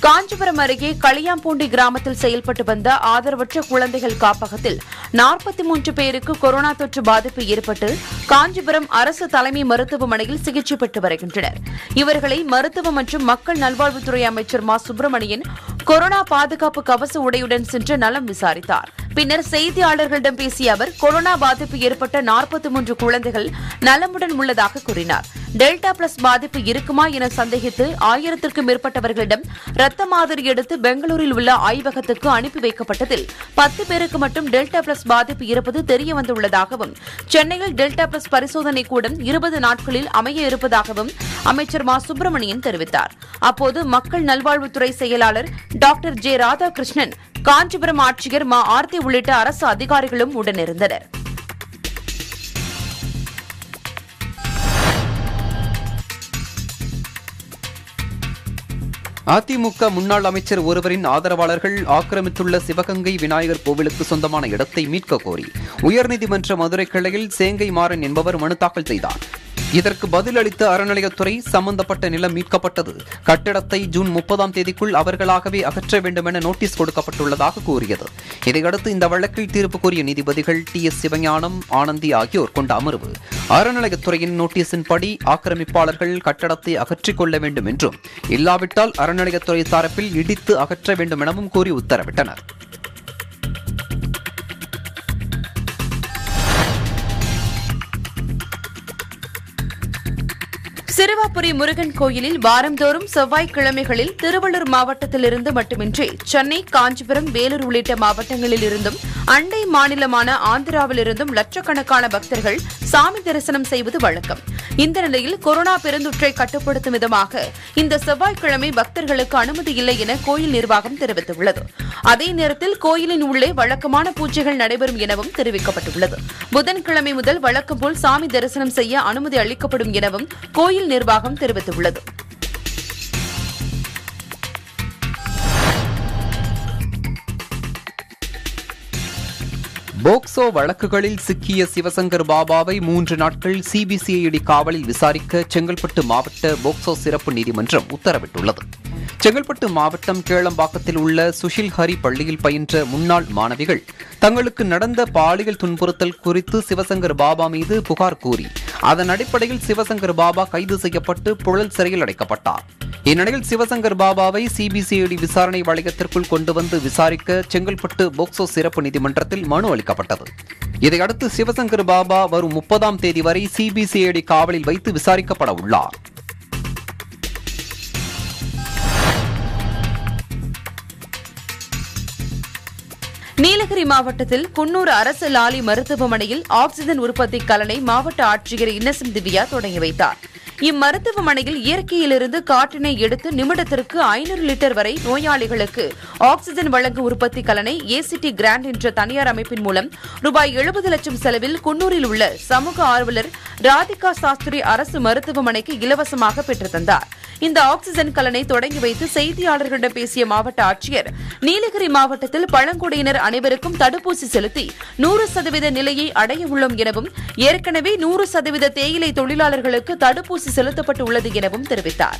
காஞ்சிபுரம் அருகே களியாம்பூண்டி கிராமத்தில் செயல்பட்டு வந்த ஆதரவற்ற குழந்தைகள் காப்பகத்தில் நாற்பத்தி மூன்று பேருக்கு கொரோனா தொற்று பாதிப்பு ஏற்பட்டு காஞ்சிபுரம் அரசு தலைமை மருத்துவமனையில் சிகிச்சை பெற்று வருகின்றனர் இவர்களை மருத்துவ மற்றும் மக்கள் நல்வாழ்வுத்துறை அமைச்சர் மா சுப்பிரமணியன் கொரோனா பாதுகாப்பு கவச உடையுடன் சென்று நலம் விசாரித்தார் பின்னர் செய்தியாளர்களிடம் பேசிய அவர் கொரோனா பாதிப்பு ஏற்பட்ட நாற்பத்தி மூன்று குழந்தைகள் நலமுடன் உள்ளதாக கூறினார் டெல்டா பிளஸ் பாதிப்பு இருக்குமா என சந்தேகித்து ஆயிரத்திற்கும் மேற்பட்டவர்களிடம் ரத்த மாதிரி எடுத்து பெங்களூரில் உள்ள ஆய்வகத்துக்கு அனுப்பி வைக்கப்பட்டதில் பத்து பேருக்கு மட்டும் டெல்டா பிளஸ் பாதிப்பு இருப்பது தெரிய வந்துள்ளதாகவும் சென்னையில் டெல்டா பிளஸ் பரிசோதனை கூடம் இருபது நாட்களில் அமைய இருப்பதாகவும் அமைச்சர் மா சுப்பிரமணியன் தெரிவித்தார் அப்போது மக்கள் நல்வாழ்வுத்துறை செயலாளர் டாக்டர் ஜே ராதாகிருஷ்ணன் காஞ்சிபுரம் ஆட்சியர் மா ஆர்த்தி உள்ளிட்ட அரசு அதிகாரிகளும் உடனிருந்தனர் அதிமுக முன்னாள் அமைச்சர் ஒருவரின் ஆதரவாளர்கள் ஆக்கிரமித்துள்ள சிவகங்கை விநாயகர் கோவிலுக்கு சொந்தமான இடத்தை மீட்க கோரி உயர்நீதிமன்ற மதுரை கிளையில் சேங்கை மாறன் என்பவர் மனு தாக்கல் செய்தார் இதற்கு பதிலளித்த அறநிலையத்துறை சம்பந்தப்பட்ட நிலம் மீட்கப்பட்டது கட்டிடத்தை ஜூன் முப்பதாம் தேதிக்குள் அவர்களாகவே அகற்ற வேண்டும் என நோட்டீஸ் கொடுக்கப்பட்டுள்ளதாக கூறியது இதையடுத்து இந்த வழக்கில் தீர்ப்பு கூறிய நீதிபதிகள் டி எஸ் சிவஞானம் ஆனந்தி ஆகியோர் கொண்ட அமர்வு அறநிலையத்துறையின் நோட்டீஸின்படி ஆக்கிரமிப்பாளர்கள் கட்டடத்தை அகற்றிக் கொள்ள வேண்டும் என்றும் இல்லாவிட்டால் அறநிலையத்துறை தரப்பில் இடித்து அகற்ற வேண்டும் எனவும் கூறி உத்தரவிட்டனர் சிறுவாபுரி முருகன் கோயிலில் வாரந்தோறும் செவ்வாய்க்கிழமைகளில் திருவள்ளூர் மாவட்டத்திலிருந்து மட்டுமின்றி சென்னை காஞ்சிபுரம் வேலூர் உள்ளிட்ட மாவட்டங்களில் இருந்தும் அண்டை மாநிலமான ஆந்திராவிலிருந்தும் லட்சக்கணக்கான பக்தர்கள் சாமி தரிசனம் செய்வது வழக்கம் இந்த நிலையில் கொரோனா பெருந்தொற்றை கட்டுப்படுத்தும் விதமாக இந்த செவ்வாய்க்கிழமை பக்தர்களுக்கு அனுமதி இல்லை என கோயில் நிர்வாகம் தெரிவித்துள்ளது அதே நேரத்தில் கோயிலின் உள்ளே வழக்கமான பூஜைகள் நடைபெறும் எனவும் தெரிவிக்கப்பட்டுள்ளது புதன்கிழமை முதல் வழக்கம் போல் சாமி தரிசனம் செய்ய அனுமதி அளிக்கப்படும் எனவும் கோயில் நிர்வாகம் தெரிவித்துள்ளது போக்சோ வழக்குகளில் சிக்கிய சிவசங்கர் பாபாவை மூன்று நாட்கள் சிபிசிஐடி காவலில் விசாரிக்க செங்கல்பட்டு மாவட்ட போக்சோ சிறப்பு நீதிமன்றம் உத்தரவிட்டுள்ளது செங்கல்பட்டு மாவட்டம் கேளம்பாக்கத்தில் உள்ள சுஷில் ஹரி பள்ளியில் பயின்ற முன்னாள் மாணவிகள் தங்களுக்கு நடந்த பாலியல் துன்புறுத்தல் குறித்து சிவசங்கர் பாபா மீது புகார் கூறி அதன் அடிப்படையில் சிவசங்கர் பாபா கைது செய்யப்பட்டு புழல் சிறையில் அடைக்கப்பட்டார் இந்நிலையில் சிவசங்கர் பாபாவை சிபிசிஐடி விசாரணை வளையத்திற்குள் கொண்டு வந்து விசாரிக்க செங்கல்பட்டு போக்சோ சிறப்பு நீதிமன்றத்தில் மனு அளிக்கப்பட்டது இதையடுத்து சிவசங்கர் பாபா வரும் முப்பதாம் தேதி வரை சிபிசிஐடி காவலில் வைத்து விசாரிக்கப்பட உள்ளார் நீலகிரி மாவட்டத்தில் குன்னூர் அரசு லாலி மருத்துவமனையில் ஆக்ஸிஜன் உற்பத்தி கலனை மாவட்ட ஆட்சியர் இன்னசென்ட் திவ்யா தொடங்கி வைத்தார் இம்மருத்துவமனையில் இயற்கையிலிருந்து காற்றினை எடுத்து நிமிடத்திற்கு ஐநூறு லிட்டர் வரை நோயாளிகளுக்கு ஆக்ஸிஜன் வழங்கும் உற்பத்தி கலனை ஏசிடி கிராண்ட் என்ற தனியார் அமைப்பின் மூலம் ரூபாய் எழுபது லட்சம் செலவில் குன்னூரில் உள்ள சமூக ஆர்வலர் ராதிகா சாஸ்திரி அரசு மருத்துவமனைக்கு இலவசமாக பெற்றுத் தந்தார் இந்த ஆக்ஸிஜன் கலனை தொடங்கி வைத்து செய்தியாளர்களிடம் பேசிய மாவட்ட ஆட்சியர் நீலகிரி மாவட்டத்தில் பழங்குடியினர் அனைவருக்கும் தடுப்பூசி செலுத்தி நூறு சதவீத நிலையை அடைய உள்ளோம் எனவும் ஏற்கனவே நூறு சதவீத தேயிலை தொழிலாளர்களுக்கு தடுப்பூசி செலுத்தப்பட்டு உள்ளது எனவும் தெரிவித்தார்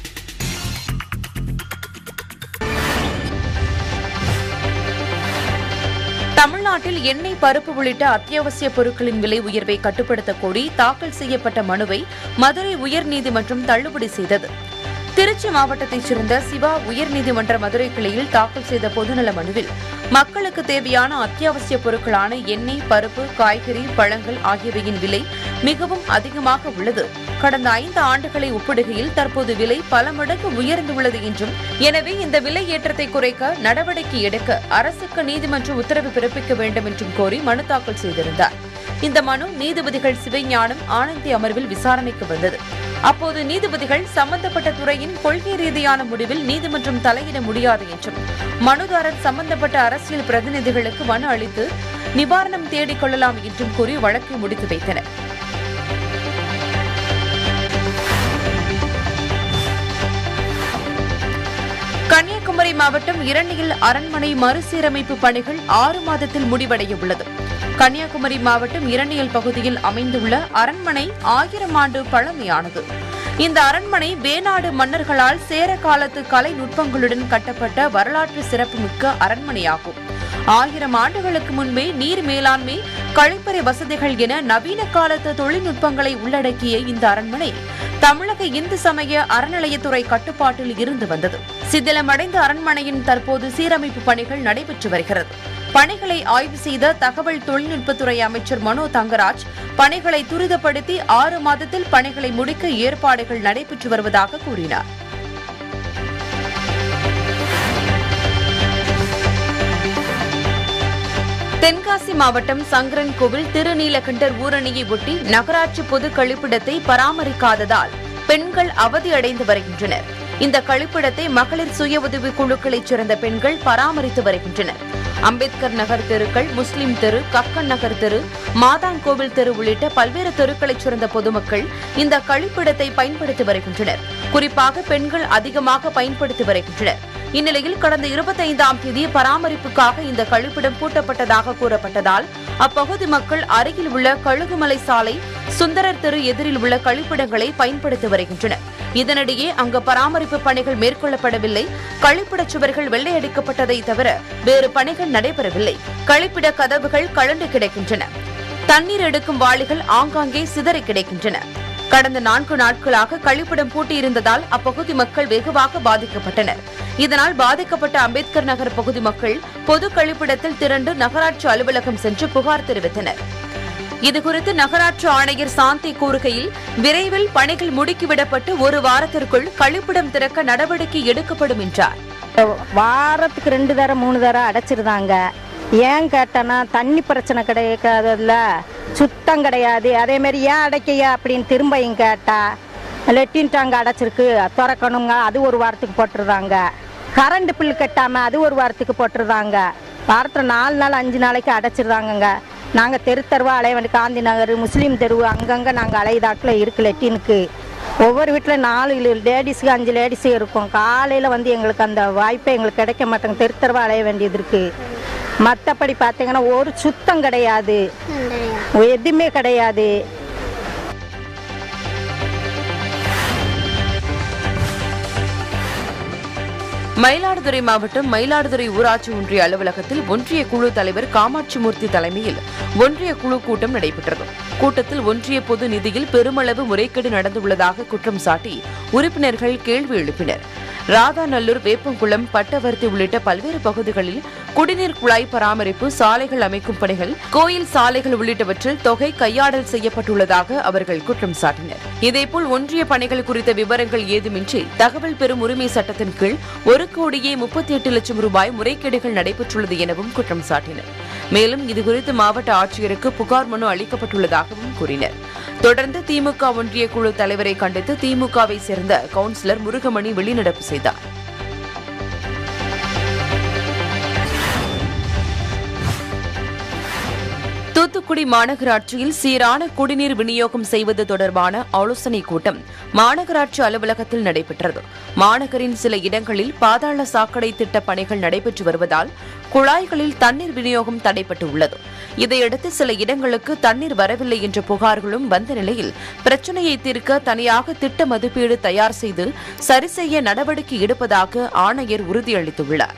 தமிழ்நாட்டில் எண்ணெய் பருப்பு உள்ளிட்ட அத்தியாவசிய பொருட்களின் விலை உயர்வை கட்டுப்படுத்த கோரி தாக்கல் செய்யப்பட்ட மனுவை மதுரை உயர்நீதிமன்றம் தள்ளுபடி செய்தது திருச்சி மாவட்டத்தைச் சேர்ந்த சிவா உயர்நீதிமன்ற மதுரை கிளையில் தாக்கல் செய்த பொதுநல மனுவில் மக்களுக்கு தேவையான அத்தியாவசிய பொருட்களான எண்ணெய் பருப்பு காய்கறி பழங்கள் ஆகியவையின் விலை மிகவும் அதிகமாக உள்ளது கடந்த ஐந்து ஆண்டுகளை ஒப்பிடுகையில் தற்போது விலை பல மடங்கு உயர்ந்துள்ளது என்றும் எனவே இந்த விலை ஏற்றத்தை குறைக்க நடவடிக்கை எடுக்க அரசுக்கு நீதிமன்றம் உத்தரவு பிறப்பிக்க வேண்டும் என்றும் கோரி மனு தாக்கல் செய்திருந்தார் இந்த மனு நீதிபதிகள் சிவஞானம் ஆனந்தி அமர்வில் விசாரணைக்கு வந்தது அப்போது நீதிபதிகள் சம்பந்தப்பட்ட துறையின் கொள்கை ரீதியான முடிவில் நீதிமன்றம் தலையிட முடியாது என்றும் மனுதாரர் சம்பந்தப்பட்ட அரசியல் பிரதிநிதிகளுக்கு மனு அளித்து நிவாரணம் தேடிக் கொள்ளலாம் என்றும் கூறி வழக்கை முடித்து வைத்தனர் கன்னியாகுமரி மாவட்டம் இரணியில் அரண்மனை மறுசீரமைப்பு பணிகள் ஆறு மாதத்தில் முடிவடைய உள்ளது கன்னியாகுமரி மாவட்டம் இரணியல் பகுதியில் அமைந்துள்ள அரண்மனை ஆயிரம் ஆண்டு பழமையானது இந்த அரண்மனை வேநாடு மன்னர்களால் சேர காலத்து கலை நுட்பங்களுடன் கட்டப்பட்ட வரலாற்று சிறப்புமிக்க அரண்மனையாகும் ஆயிரம் ஆண்டுகளுக்கு முன்பே நீர் மேலாண்மை கழிப்பறை வசதிகள் என நவீன காலத்து தொழில்நுட்பங்களை உள்ளடக்கிய இந்த அரண்மனை தமிழக இந்து சமய அறநிலையத்துறை கட்டுப்பாட்டில் இருந்து வந்தது சிதிலமடைந்த அரண்மனையின் தற்போது சீரமைப்பு பணிகள் நடைபெற்று வருகிறது பணிகளை ஆய்வு செய்த தகவல் தொழில்நுட்பத்துறை அமைச்சர் மனோ தங்கராஜ் பணிகளை துரிதப்படுத்தி ஆறு மாதத்தில் பணிகளை முடிக்க ஏற்பாடுகள் நடைபெற்று வருவதாக கூறினார் தென்காசி மாவட்டம் சங்கரன் கோவில் திருநீலகண்டர் ஊரணியை ஒட்டி நகராட்சி பொது கழிப்பிடத்தை பராமரிக்காததால் பெண்கள் அவதியடைந்து வருகின்றனர் இந்த கழிப்பிடத்தை மகளிர் சுய உதவி குழுக்களைச் சேர்ந்த பெண்கள் பராமரித்து வருகின்றனர் அம்பேத்கர் நகர் தெருக்கள் முஸ்லிம் தெரு கக்கன் நகர் தெரு மாதாங்கோவில் தெரு உள்ளிட்ட பல்வேறு தெருக்களைச் சேர்ந்த பொதுமக்கள் இந்த கழிப்பிடத்தை பயன்படுத்தி வருகின்றனர் குறிப்பாக பெண்கள் அதிகமாக பயன்படுத்தி வருகின்றனர் இந்நிலையில் கடந்த இருபத்தைந்தாம் தேதி பராமரிப்புக்காக இந்த கழிப்பிடம் பூட்டப்பட்டதாக கூறப்பட்டதால் அப்பகுதி மக்கள் அருகில் உள்ள கழுகுமலை சாலை சுந்தரர் தெரு எதிரில் உள்ள கழிப்பிடங்களை பயன்படுத்தி வருகின்றனர் இதனிடையே அங்கு பராமரிப்பு பணிகள் மேற்கொள்ளப்படவில்லை கழிப்பிடச் சுவர்கள் வெள்ளையடிக்கப்பட்டதை தவிர வேறு பணிகள் நடைபெறவில்லை கழிப்பிட கதவுகள் கழண்டு கிடக்கின்றன தண்ணீர் எடுக்கும் வாளிகள் ஆங்காங்கே சிதறி கிடக்கின்றன கடந்த நான்கு நாட்களாக கழிப்பிடம் பூட்டியிருந்ததால் அப்பகுதி மக்கள் வெகுவாக பாதிக்கப்பட்டனர் இதனால் பாதிக்கப்பட்ட அம்பேத்கர் நகர் பகுதி மக்கள் பொது கழிப்பிடத்தில் திரண்டு நகராட்சி அலுவலகம் சென்று புகார் தெரிவித்தனர் இதுகுறித்து நகராட்சி ஆணையர் சாந்தி கூறுகையில் விரைவில் பணிகள் முடுக்கிவிடப்பட்டு ஒரு வாரத்திற்குள் கழிப்பிடம் திறக்க நடவடிக்கை எடுக்கப்படும் என்றார் வாரத்துக்கு ரெண்டு தரம் மூணு தரம் அடைச்சிருந்தாங்க ஏன் கேட்டேன்னா தண்ணி பிரச்சனை கிடைக்காதல்ல சுத்தம் கிடையாது அதே மாதிரி ஏன் அடைக்கையா அப்படின்னு திரும்பியும் கேட்டா லெட்டின் டேங்க் அடைச்சிருக்கு திறக்கணுங்க அது ஒரு வாரத்துக்கு போட்டுருந்தாங்க கரண்ட் பில் கட்டாமல் அது ஒரு வாரத்துக்கு போட்டுருந்தாங்க வாரத்தில் நாலு நாள் அஞ்சு நாளைக்கு அடைச்சிருந்தாங்கங்க நாங்கள் தெரு தெருவா அலைய வேண்டிய காந்தி நகர் முஸ்லீம் தெருவு அங்கங்கே நாங்கள் அலைதாக்கில் இருக்கு லெட்டினுக்கு ஒவ்வொரு வீட்டில் நாலு லேடிஸுக்கு அஞ்சு லேடிஸு இருக்கும் காலையில் வந்து எங்களுக்கு அந்த வாய்ப்பே எங்களுக்கு கிடைக்க மாட்டேங்க தெரு தெருவா அலைய வேண்டியது இருக்குது மற்றபடி பார்த்தீங்கன்னா ஒரு சுத்தம் கிடையாது எதுவுமே கிடையாது மயிலாடுதுறை மாவட்டம் மயிலாடுதுறை ஊராட்சி ஒன்றிய அலுவலகத்தில் ஒன்றிய குழு தலைவர் காமாட்சிமூர்த்தி தலைமையில் ஒன்றிய குழு கூட்டம் நடைபெற்றது கூட்டத்தில் ஒன்றிய பொது நிதியில் பெருமளவு முறைகேடு நடந்துள்ளதாக குற்றம் சாட்டி உறுப்பினர்கள் கேள்வி எழுப்பினர் ராதாநல்லூர் வேப்பங்குளம் பட்டவர்த்தி உள்ளிட்ட பல்வேறு பகுதிகளில் குடிநீர் குழாய் பராமரிப்பு சாலைகள் அமைக்கும் பணிகள் கோயில் சாலைகள் உள்ளிட்டவற்றில் தொகை கையாடல் செய்யப்பட்டுள்ளதாக அவர்கள் குற்றம் சாட்டினர் இதேபோல் ஒன்றிய பணிகள் குறித்த விவரங்கள் ஏதுமின்றி தகவல் பெறும் உரிமை சட்டத்தின் கீழ் ஒரு கோடியே முப்பத்தி எட்டு லட்சம் ரூபாய் முறைகேடுகள் நடைபெற்றுள்ளது எனவும் குற்றம் சாட்டினர் மேலும் இதுகுறித்து மாவட்ட ஆட்சியருக்கு புகார் மனு அளிக்கப்பட்டுள்ளதாகவும் கூறினர் தொடர்ந்து திமுக ஒன்றிய குழு தலைவரை கண்டித்து திமுகவை சேர்ந்த கவுன்சிலர் முருகமணி வெளிநடப்பு செய்தார் தூத்துக்குடி மாநகராட்சியில் சீரான குடிநீர் விநியோகம் செய்வது தொடர்பான ஆலோசனைக் கூட்டம் மாநகராட்சி அலுவலகத்தில் நடைபெற்றது மாநகரின் சில இடங்களில் பாதாள சாக்கடை திட்ட பணிகள் நடைபெற்று வருவதால் குழாய்களில் தண்ணீர் விநியோகம் தடைப்பட்டு உள்ளது இதையடுத்து சில இடங்களுக்கு தண்ணீர் வரவில்லை என்ற புகார்களும் வந்த நிலையில் பிரச்சனையை தீர்க்க தனியாக திட்ட மதிப்பீடு தயார் செய்து சரி செய்ய நடவடிக்கை எடுப்பதாக ஆணையர் உறுதியளித்துள்ளார்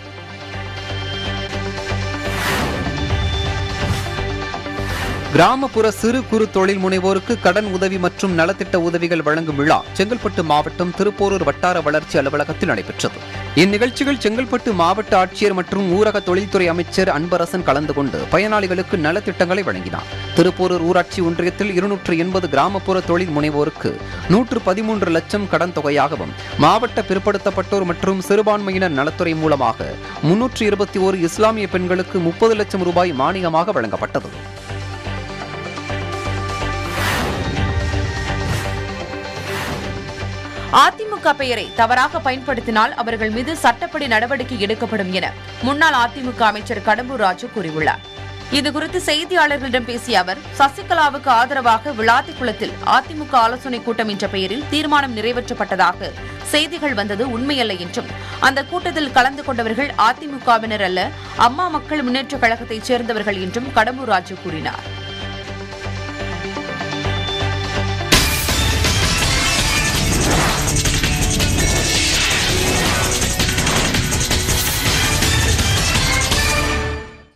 கிராமப்புற சிறு குறு தொழில் முனைவோருக்கு கடன் உதவி மற்றும் நலத்திட்ட உதவிகள் வழங்கும் விழா செங்கல்பட்டு மாவட்டம் திருப்போரூர் வட்டார வளர்ச்சி அலுவலகத்தில் நடைபெற்றது இந்நிகழ்ச்சியில் செங்கல்பட்டு மாவட்ட ஆட்சியர் மற்றும் ஊரக தொழில்துறை அமைச்சர் அன்பரசன் கலந்து கொண்டு பயனாளிகளுக்கு நலத்திட்டங்களை வழங்கினார் திருப்போரூர் ஊராட்சி ஒன்றியத்தில் இருநூற்று எண்பது கிராமப்புற தொழில் முனைவோருக்கு நூற்று பதிமூன்று லட்சம் கடன் தொகையாகவும் மாவட்ட பிற்படுத்தப்பட்டோர் மற்றும் சிறுபான்மையினர் நலத்துறை மூலமாக முன்னூற்று இருபத்தி ஓரு இஸ்லாமிய பெண்களுக்கு முப்பது லட்சம் ரூபாய் மானியமாக வழங்கப்பட்டது அதிமுக பெயரை தவறாக பயன்படுத்தினால் அவர்கள் மீது சட்டப்படி நடவடிக்கை எடுக்கப்படும் என முன்னாள் அதிமுக அமைச்சர் கடம்பூர் ராஜு கூறியுள்ளார் இதுகுறித்து செய்தியாளர்களிடம் பேசிய அவர் சசிகலாவுக்கு ஆதரவாக விளாத்திக்குளத்தில் அதிமுக ஆலோசனைக் கூட்டம் என்ற பெயரில் தீர்மானம் நிறைவேற்றப்பட்டதாக செய்திகள் வந்தது உண்மையல்ல என்றும் அந்த கூட்டத்தில் கலந்து கொண்டவர்கள் அதிமுகவினர் அல்ல அம்மா மக்கள் முன்னேற்றக் கழகத்தைச் சேர்ந்தவர்கள் என்றும் கடம்பூர் ராஜு கூறினார்